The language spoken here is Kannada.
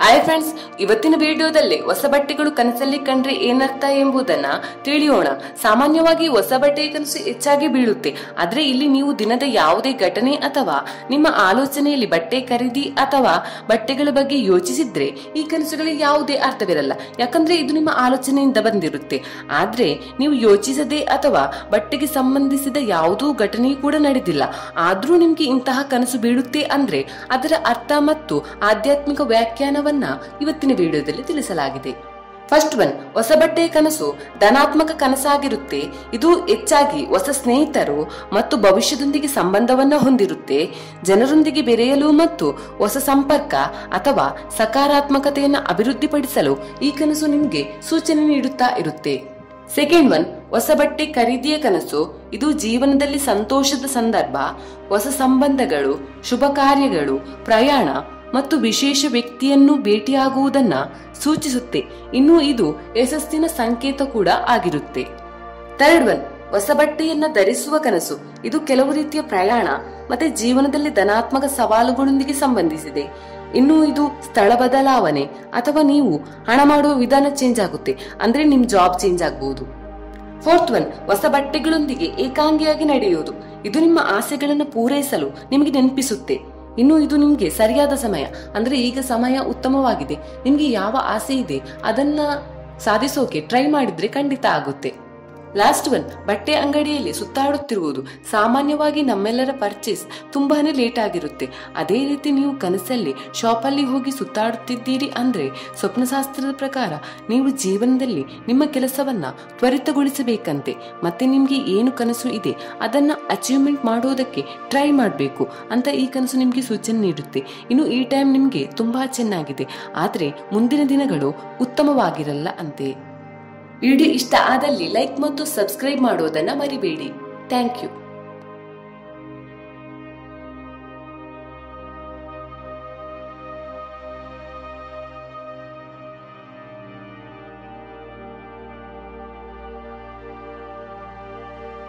ಹಾಯ್ ಫ್ರೆಂಡ್ಸ್ ಇವತ್ತಿನ ವಿಡಿಯೋದಲ್ಲಿ ಹೊಸ ಬಟ್ಟೆಗಳು ಕನಸಲ್ಲಿ ಕಂಡ್ರೆ ಏನರ್ಥ ಎಂಬುದನ್ನ ತಿಳಿಯೋಣ ಸಾಮಾನ್ಯವಾಗಿ ಹೊಸ ಬಟ್ಟೆಯ ಕನಸು ಹೆಚ್ಚಾಗಿ ಬೀಳುತ್ತೆ ಆದ್ರೆ ಇಲ್ಲಿ ನೀವು ದಿನದ ಯಾವುದೇ ಘಟನೆ ಅಥವಾ ನಿಮ್ಮ ಆಲೋಚನೆಯಲ್ಲಿ ಬಟ್ಟೆ ಖರೀದಿ ಅಥವಾ ಬಟ್ಟೆಗಳ ಬಗ್ಗೆ ಯೋಚಿಸಿದ್ರೆ ಈ ಕನಸುಗಳಿಗೆ ಯಾವುದೇ ಅರ್ಥವಿರಲ್ಲ ಯಾಕಂದ್ರೆ ಇದು ನಿಮ್ಮ ಆಲೋಚನೆಯಿಂದ ಬಂದಿರುತ್ತೆ ಆದ್ರೆ ನೀವು ಯೋಚಿಸದೆ ಅಥವಾ ಬಟ್ಟೆಗೆ ಸಂಬಂಧಿಸಿದ ಯಾವುದೂ ಘಟನೆಯೂ ಕೂಡ ನಡೆದಿಲ್ಲ ಆದ್ರೂ ನಿಮ್ಗೆ ಇಂತಹ ಕನಸು ಬೀಳುತ್ತೆ ಅಂದ್ರೆ ಅದರ ಅರ್ಥ ಮತ್ತು ಆಧ್ಯಾತ್ಮಿಕ ವ್ಯಾಖ್ಯಾನವನ್ನ ಇವತ್ತಿನ ವಿಡಿಯೋದಲ್ಲಿ ತಿಳಿಸಲಾಗಿದೆ ಫಸ್ಟ್ ಒನ್ ಹೊಸ ಬಟ್ಟೆಯ ಕನಸು ಧನಾತ್ಮಕ ಕನಸಾಗಿರುತ್ತೆ ಇದು ಹೆಚ್ಚಾಗಿ ಹೊಸ ಸ್ನೇಹಿತರು ಮತ್ತು ಭವಿಷ್ಯದೊಂದಿಗೆ ಸಂಬಂಧವನ್ನ ಹೊಂದಿರುತ್ತೆ ಜನರೊಂದಿಗೆ ಬೆರೆಯಲು ಮತ್ತು ಹೊಸ ಸಂಪರ್ಕ ಅಥವಾ ಸಕಾರಾತ್ಮಕತೆಯನ್ನು ಅಭಿವೃದ್ಧಿಪಡಿಸಲು ಈ ಕನಸು ನಿಮಗೆ ಸೂಚನೆ ನೀಡುತ್ತಾ ಇರುತ್ತೆ ಸೆಕೆಂಡ್ ಒನ್ ಹೊಸ ಬಟ್ಟೆ ಖರೀದಿಯ ಕನಸು ಇದು ಜೀವನದಲ್ಲಿ ಸಂತೋಷದ ಸಂದರ್ಭ ಹೊಸ ಸಂಬಂಧಗಳು ಶುಭ ಕಾರ್ಯಗಳು ಪ್ರಯಾಣ ಮತ್ತು ವಿಶೇಷ ವ್ಯಕ್ತಿಯನ್ನು ಭೇಟಿಯಾಗುವುದನ್ನ ಸೂಚಿಸುತ್ತೆ ಇನ್ನು ಇದು ಯಶಸ್ಸಿನ ಸಂಕೇತ ಕೂಡ ಆಗಿರುತ್ತೆ ಥರ್ಡ್ ಒನ್ ಹೊಸ ಬಟ್ಟೆಯನ್ನ ಧರಿಸುವ ಕನಸು ಇದು ಕೆಲವು ರೀತಿಯ ಪ್ರಯಾಣ ಮತ್ತೆ ಜೀವನದಲ್ಲಿ ಧನಾತ್ಮಕ ಸವಾಲುಗಳೊಂದಿಗೆ ಸಂಬಂಧಿಸಿದೆ ಇನ್ನು ಇದು ಸ್ಥಳ ಬದಲಾವಣೆ ಅಥವಾ ನೀವು ಹಣ ಮಾಡುವ ವಿಧಾನ ಚೇಂಜ್ ಆಗುತ್ತೆ ಅಂದ್ರೆ ನಿಮ್ ಜಾಬ್ ಚೇಂಜ್ ಆಗಬಹುದು ಫೋರ್ತ್ ಒನ್ ಹೊಸ ಬಟ್ಟೆಗಳೊಂದಿಗೆ ಏಕಾಂಗಿಯಾಗಿ ನಡೆಯುವುದು ಇದು ನಿಮ್ಮ ಆಸೆಗಳನ್ನು ಪೂರೈಸಲು ನಿಮಗೆ ನೆನಪಿಸುತ್ತೆ ಇನ್ನು ಇದು ನಿಮ್ಗೆ ಸರಿಯಾದ ಸಮಯ ಅಂದ್ರೆ ಈಗ ಸಮಯ ಉತ್ತಮವಾಗಿದೆ ನಿಮ್ಗೆ ಯಾವ ಆಸೆ ಇದೆ ಅದನ್ನ ಸಾಧಿಸೋಕೆ ಟ್ರೈ ಮಾಡಿದ್ರೆ ಖಂಡಿತ ಆಗುತ್ತೆ ಲಾಸ್ಟ್ ಒನ್ ಬಟ್ಟೆ ಅಂಗಡಿಯಲ್ಲಿ ಸುತ್ತಾಡುತ್ತಿರುವುದು ಸಾಮಾನ್ಯವಾಗಿ ನಮ್ಮೆಲ್ಲರ ಪರ್ಚೇಸ್ ತುಂಬಾನೇ ಲೇಟ್ ಆಗಿರುತ್ತೆ ಅದೇ ರೀತಿ ನೀವು ಕನಸಲ್ಲಿ ಶಾಪಲ್ಲಿ ಹೋಗಿ ಸುತ್ತಾಡುತ್ತಿದ್ದೀರಿ ಅಂದ್ರೆ ಸ್ವಪ್ನಶಾಸ್ತ್ರದ ಪ್ರಕಾರ ನೀವು ಜೀವನದಲ್ಲಿ ನಿಮ್ಮ ಕೆಲಸವನ್ನ ತ್ವರಿತಗೊಳಿಸಬೇಕಂತೆ ಮತ್ತೆ ನಿಮ್ಗೆ ಏನು ಕನಸು ಇದೆ ಅದನ್ನ ಅಚೀವ್ಮೆಂಟ್ ಮಾಡೋದಕ್ಕೆ ಟ್ರೈ ಮಾಡಬೇಕು ಅಂತ ಈ ಕನಸು ನಿಮ್ಗೆ ಸೂಚನೆ ನೀಡುತ್ತೆ ಇನ್ನು ಈ ಟೈಮ್ ನಿಮ್ಗೆ ತುಂಬಾ ಚೆನ್ನಾಗಿದೆ ಆದ್ರೆ ಮುಂದಿನ ದಿನಗಳು ಉತ್ತಮವಾಗಿರಲ್ಲ ಅಂತೆ ವಿಡಿಯೋ ಇಷ್ಟ ಆದಲ್ಲಿ ಲೈಕ್ ಮತ್ತು ಸಬ್ಸ್ಕ್ರೈಬ್ ಮಾಡೋದನ್ನ ಮರಿಬೇಡಿ ಥ್ಯಾಂಕ್ ಯು